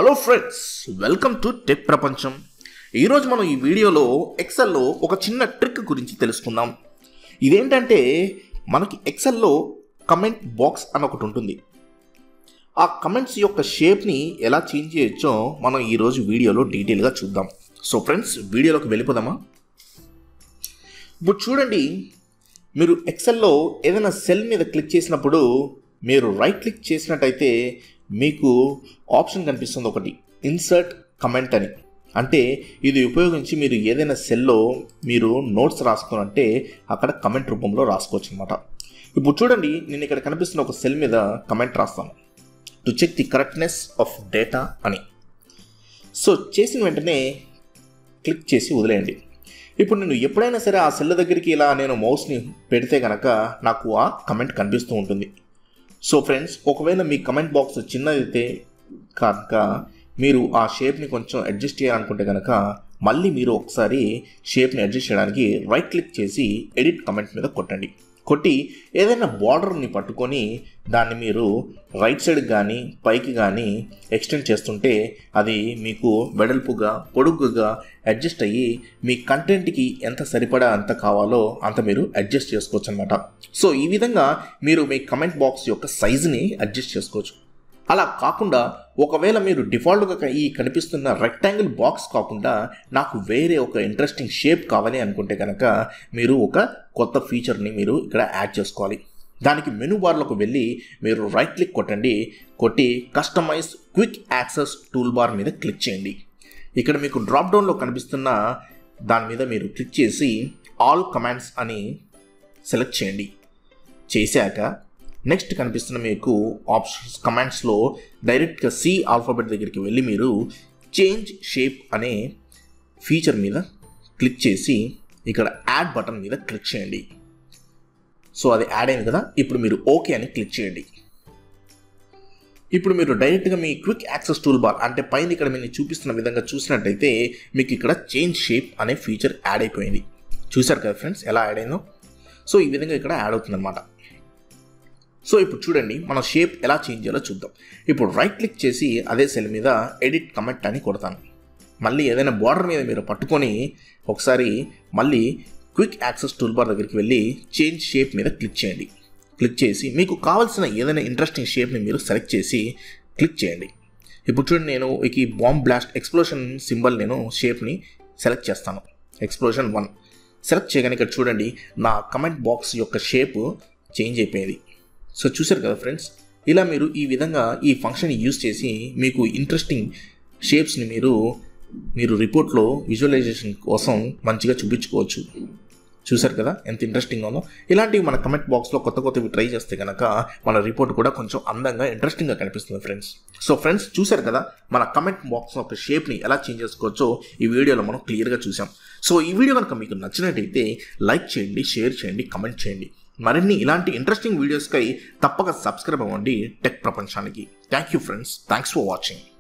hello friends welcome to tech Prapancham ఈరోజు మనం ఈ వీడియోలో ఎక్సెల్లో ఒక చిన్న ట్రిక్ గురించి తెలుసుకుందాం ఇదేంటంటే మనకి ఎక్సెల్లో కమెంట్ బాక్స్ అని ఒకటి ఉంటుంది ఆ కమెంట్స్ యొక్క షేప్ని ఎలా చేంజ్ చేయొచ్చో మనం ఈరోజు వీడియోలో డీటెయిల్గా చూద్దాం సో ఫ్రెండ్స్ వీడియోలోకి వెళ్ళిపోదామా ఇప్పుడు చూడండి మీరు ఎక్సెల్లో ఏదైనా సెల్ మీద క్లిక్ చేసినప్పుడు మీరు రైట్ క్లిక్ చేసినట్టయితే మీకు ఆప్షన్ కనిపిస్తుంది ఒకటి ఇన్సర్ట్ కమెంట్ అని అంటే ఇది ఉపయోగించి మీరు ఏదైనా సెల్లో మీరు నోట్స్ రాసుకోనంటే అక్కడ కమెంట్ రూపంలో రాసుకోవచ్చు అనమాట ఇప్పుడు చూడండి నేను ఇక్కడ కనిపిస్తున్న ఒక సెల్ మీద కమెంట్ రాస్తాను to check the correctness of data అని సో చేసిన వెంటనే క్లిక్ చేసి వదిలేయండి ఇప్పుడు నేను ఎప్పుడైనా సరే ఆ సెల్ దగ్గరికి ఇలా నేను మౌస్ని పెడితే కనుక నాకు ఆ కమెంట్ కనిపిస్తూ ఉంటుంది సో ఫ్రెండ్స్ ఒకవేళ మీ కమెంట్ బాక్స్ చిన్నదైతే కనుక మీరు ఆ షేప్ని కొంచెం అడ్జస్ట్ చేయాలనుకుంటే కనుక మళ్ళీ మీరు ఒకసారి షేప్ని అడ్జస్ట్ చేయడానికి రైట్ క్లిక్ చేసి ఎడిట్ కమెంట్ మీద కొట్టండి కొట్టి ఏదైనా బార్డర్ని పట్టుకొని దాన్ని మీరు రైట్ సైడ్ కానీ పైకి కానీ ఎక్స్టెండ్ చేస్తుంటే అది మీకు వెడల్పుగా పొడుగుగా అడ్జస్ట్ అయ్యి మీ కంటెంట్కి ఎంత సరిపడా అంత కావాలో అంత మీరు అడ్జస్ట్ చేసుకోవచ్చు అనమాట సో ఈ విధంగా మీరు మీ కమెంట్ బాక్స్ యొక్క సైజుని అడ్జస్ట్ చేసుకోవచ్చు అలా కాకుండా ఒకవేళ మీరు డిఫాల్ట్గా ఈ కనిపిస్తున్న రెక్టాంగిల్ బాక్స్ కాకుండా నాకు వేరే ఒక ఇంట్రెస్టింగ్ షేప్ కావాలి అనుకుంటే కనుక మీరు ఒక కొత్త ఫీచర్ని మీరు ఇక్కడ యాడ్ చేసుకోవాలి దానికి మెనూ బార్లోకి వెళ్ళి మీరు రైట్ క్లిక్ కొట్టండి కొట్టి customize quick access tool bar మీద క్లిక్ చేయండి ఇక్కడ మీకు డ్రాప్ డౌన్లో కనిపిస్తున్న దాని మీద మీరు క్లిక్ చేసి ఆల్ కమాండ్స్ అని సెలెక్ట్ చేయండి చేశాక నెక్స్ట్ కనిపిస్తున్న మీకు ఆప్షన్స్ కమాండ్స్లో డైరెక్ట్గా సి ఆల్ఫాబెట్ దగ్గరికి వెళ్ళి మీరు చేంజ్ షేప్ అనే ఫీచర్ మీద క్లిక్ చేసి ఇక్కడ యాడ్ బటన్ మీద క్లిక్ చేయండి సో అది యాడ్ అయింది కదా ఇప్పుడు మీరు ఓకే అని క్లిక్ చేయండి ఇప్పుడు మీరు డైరెక్ట్గా మీ క్విక్ యాక్సెస్ టూల్ బార్ అంటే పైన ఇక్కడ మీరు చూపిస్తున్న విధంగా చూసినట్టయితే మీకు ఇక్కడ చేంజ్ షేప్ అనే ఫీచర్ యాడ్ అయిపోయింది చూసారు కదా ఫ్రెండ్స్ ఎలా యాడ్ అయిందో సో ఈ విధంగా ఇక్కడ యాడ్ అవుతుందన్నమాట సో ఇప్పుడు చూడండి మన షేప్ ఎలా చేంజ్ చేయాలో చూద్దాం ఇప్పుడు రైట్ క్లిక్ చేసి అదే సెల్ మీద ఎడిట్ కమెంట్ అని కొడతాను మళ్ళీ ఏదైనా బార్డర్ మీద మీరు పట్టుకొని ఒకసారి మళ్ళీ క్విక్ యాక్సెస్ టూల్ బార్ దగ్గరికి వెళ్ళి చేంజ్ షేప్ మీద క్లిక్ చేయండి క్లిక్ చేసి మీకు కావాల్సిన ఏదైనా ఇంట్రెస్టింగ్ షేప్ని మీరు సెలెక్ట్ చేసి క్లిక్ చేయండి ఇప్పుడు చూడండి నేను ఈ బాంబ్ బ్లాస్ట్ ఎక్స్ప్లోషన్ సింబల్ నేను షేప్ని సెలెక్ట్ చేస్తాను ఎక్స్ప్లోషన్ వన్ సెలెక్ట్ చేయగానే ఇక్కడ చూడండి నా కమెంట్ బాక్స్ యొక్క షేప్ చేంజ్ అయిపోయింది సో చూసారు కదా ఫ్రెండ్స్ ఇలా మీరు ఈ విధంగా ఈ ఫంక్షన్ యూజ్ చేసి మీకు ఇంట్రెస్టింగ్ షేప్స్ని మీరు మీరు రిపోర్ట్లో విజువలైజేషన్ కోసం మంచిగా చూపించుకోవచ్చు చూసారు కదా ఎంత ఇంట్రెస్టింగ్ ఉందో ఇలాంటివి మన కమెంట్ బాక్స్లో కొత్త కొత్తవి ట్రై చేస్తే కనుక మన రిపోర్ట్ కూడా కొంచెం అందంగా ఇంట్రెస్టింగ్గా కనిపిస్తుంది ఫ్రెండ్స్ సో ఫ్రెండ్స్ చూసారు కదా మన కమెంట్ బాక్స్ యొక్క షేప్ని ఎలా చేంజ్ చేసుకోవచ్చో ఈ వీడియోలో మనం క్లియర్గా చూసాం సో ఈ వీడియో కనుక మీకు నచ్చినట్టయితే లైక్ చేయండి షేర్ చేయండి కమెంట్ చేయండి మరిన్ని ఇలాంటి ఇంట్రెస్టింగ్ వీడియోస్కై తప్పక సబ్స్క్రైబ్ అవ్వండి టెక్ ప్రపంచానికి thank you friends thanks for watching